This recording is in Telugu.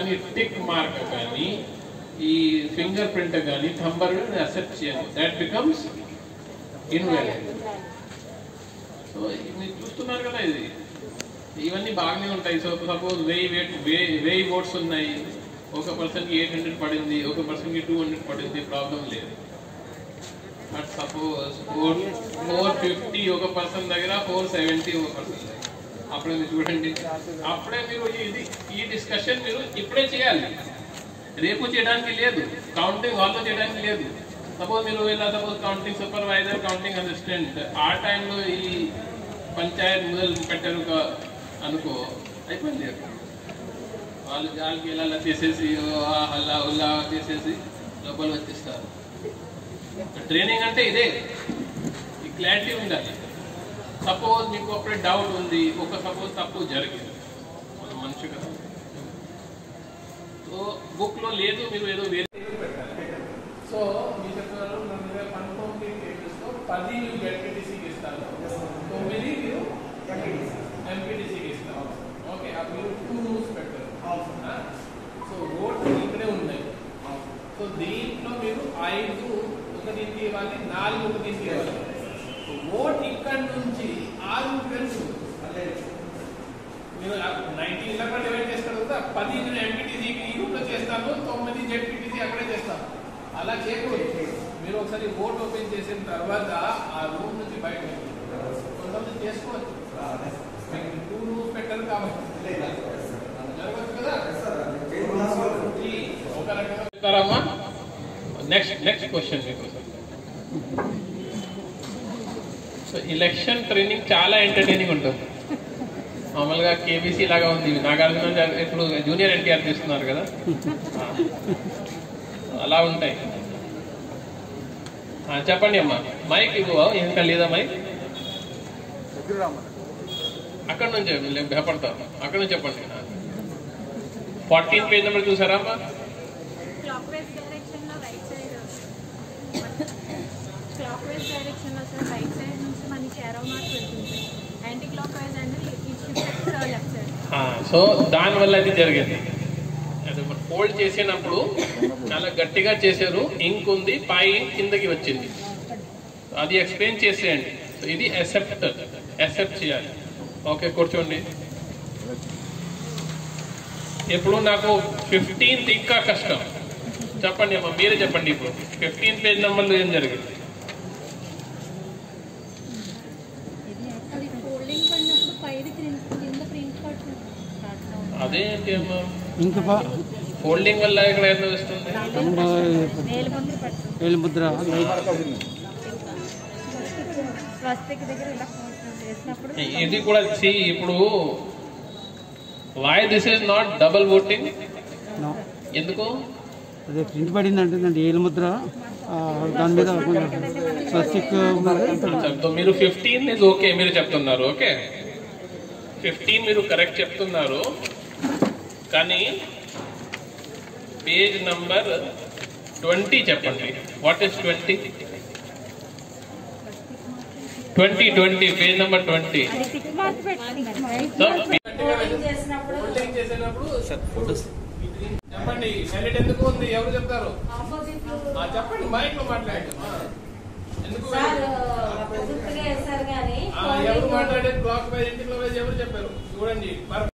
కానీ టిక్ మార్క్ కానీ ఈ ఫింగర్ ప్రింట్ కానీ థంబర్ అక్సెప్ట్ చేయను దాట్ బికమ్స్ ఇన్వాలిడ్ సో మీరు చూస్తున్నారు కదా ఇది ఇవన్నీ బాగానే ఉంటాయి సో సపోజ్ వెయ్యి వేట్ వెయ్యి ఓట్స్ ఉన్నాయి ఒక పర్సన్కి ఎయిట్ హండ్రెడ్ పడింది ఒక పర్సన్కి టూ హండ్రెడ్ పడింది ప్రాబ్లం లేదు but suppose four four fifty ఒక పర్సన్ దగ్గర ఫోర్ సెవెంటీ ఒక పర్సన్ దగ్గర అప్పుడే మీరు చూడండి అప్పుడే మీరు ఇది ఈ డిస్కషన్ మీరు ఇప్పుడే చేయాలి రేపు చేయడానికి లేదు కౌంటింగ్ హాల్లో చేయడానికి లేదు సపోజ్ మీరు ఇలా suppose counting supervisor counting assistant ఆ టైంలో ఈ పంచాయత్ మొదలు పెట్టారు క- అనుకో అయిపోయింది వాళ్ళు గాలికి ఇలా చేసేసి ఓ ఆ హల్లా ఉల్లా చేసేసి లోపల వచ్చేస్తారు ట్రైనింగ్ అంటే ఇదే ఈ క్లారిటీ ఉండాలి సపోజ్ మీకు అప్పుడే డౌట్ ఉంది ఒక సపోజ్ తప్పు జరిగింది మన మనిషి కదా సో బుక్ లో లేదు మీరు ఏదో వేరే సో మీ చెప్తున్నారు నా దగ్గర పంతొమ్మిది కేసెస్లో పది మీరు జడ్పీటీసీకి ఇస్తారు తొమ్మిది మీరు ఎంపీటీసీకి ఇస్తారు ఓకే ఆ మీరు టూ రూల్స్ పెట్టారు ఆ? సో ఓట్లు ఇక్కడే ఉన్నాయి సో దీంట్లో మీరు ఐదు ఒక దీనికి ఇవ్వాలి నాలుగు ఒక దీనికి ఇవ్వాలి ఓట్ ఇక్కడ నుంచి ఆరు తెలుసు మీరు నైన్టీ ఇలా కూడా డివైడ్ చేస్తారు కదా పది నేను ఎంపీటీసీకి ఈ రూట్లో చేస్తాను తొమ్మిది జెడ్పీటీసీ అక్కడే చేస్తాను అలా చేయకూడదు మీరు ఒకసారి ఓట్ ఓపెన్ చేసిన తర్వాత ఆ రూమ్ నుంచి బయట కొంతమంది చేసుకోవచ్చు టూ రూమ్స్ పెట్టారు కాబట్టి జరగచ్చు కదా ఈ ఒక రకంగా చెప్తారమ్మా నెక్స్ట్ నెక్స్ట్ క్వశ్చన్ మీకు సో ఎలక్షన్ ట్రైనింగ్ చాలా ఎంటర్టైనింగ్ ఉంటుంది మామూలుగా కేబీసీ లాగా ఉంది నాగార్జున గారు ఇప్పుడు జూనియర్ ఎన్టీఆర్ తీస్తున్నారు కదా అలా ఉంటాయి ఆ, చెప్పండి అమ్మా మైక్ ఇవ్వ ఇంకా లేదా మైక్ అక్కడ నుంచి లే- భయపడతారు అక్కడ నుంచి చెప్పండి ఫార్టీన్ పేజ్ నెంబర్ చూసారా అమ్మా క్లాక్ వైజ్ డైరెక్షన్ లో right side clockwise direction లో సార్ రైట్ సైడ్ నుంచి మనకి ఎరో మార్క్ వెళ్తుంది యాంటీ క్లాక్ వైజ్ అనేది ఇట్ షిఫ్ట్ లెఫ్ట్ సైడ్ ఆ, సో దానివల్ల అది జరిగింది అది మనం ఫోల్డ్ చేసినప్పుడు చాలా గట్టిగా చేశారు ఇంక్ ఉంది పై ఇంక్ కిందకి వచ్చింది అది ఎక్స్ప్లెయిన్ చేసేయండి సో ఇది అసెప్ట్ అసెప్ట్ చేయాలి ఓకే కూర్చోండి ఇప్పుడు నాకు ఫిఫ్టీన్త్ ఇంకా కష్టం చెప్పండి అమ్మా మీరే చెప్పండి ఇప్పుడు ఫిఫ్టీన్ పేజ్ నెంబర్లో ఏం జరిగింది అది ఫోల్డింగ్ పడినప్పుడు పైది కింద ప్రింట్ పడుతుంది అదేంటి అమ్మా ఇంక బా ఫోల్డింగ్ వల్ల ఇక్కడ ఏం వస్తుంది వేలు ముందు పడుతుంది వేలు ముద్ర స్వస్తిక్ దగ్గర ఇలా చేసినప్పుడు ఇది కూడా సి ఇప్పుడు why this is not double voting no. ఎందుకు అదే ప్రింట్ పడింది అంటే ఏలు ముద్ర ఆ, దాని మీద కొంచెం స్వస్తిక్ సో మీరు ఫిఫ్టీన్ ఇస్ ఓకే మీరు చెప్తున్నారు ఓకే ఫిఫ్టీన్ మీరు కరెక్ట్ చెప్తున్నారు కానీ పేజ్ నంబర్ ట్వంటీ చెప్పండి what is twenty twenty twenty page number twenty అది సిక్స్ మార్క్స్ పెట్టుకుంటారు సో చేసినప్పుడు చెప్పండి సెలెట్ ఎందుకు ఉంది ఎవరు చెప్తారు ఆపోజిట్ ఆ, చెప్పండి మైక్ లో మాట్లాడండి ఆ. ఎందుకు సార్ ఆపోజిట్ గా వేస్తారు కానీ ఆ, ఎవరు మాట్లాడే బ్లాక్ వైజ్ ఇంటిలో వైజ్ ఎవరు చెప్పారు చూడండి